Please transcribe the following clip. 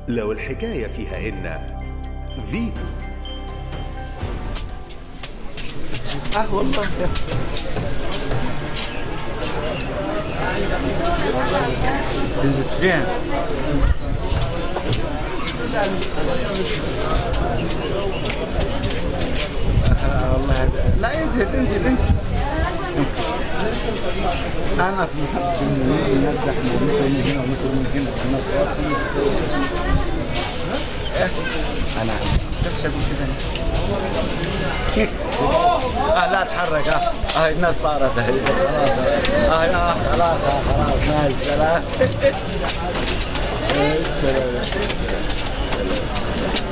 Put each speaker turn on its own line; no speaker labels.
لو الحكاية فيها إن فيتو
اه والله نزلت فين؟ آه والله لا انزل انزل انزل انا في محبة انه نرجع من من هنا ومثل من هنا انا ايش اقول كذا اه لا اتحرك اه اه الناس طارت اه اه آه، خلاص آه خلاص مع السلامة السلام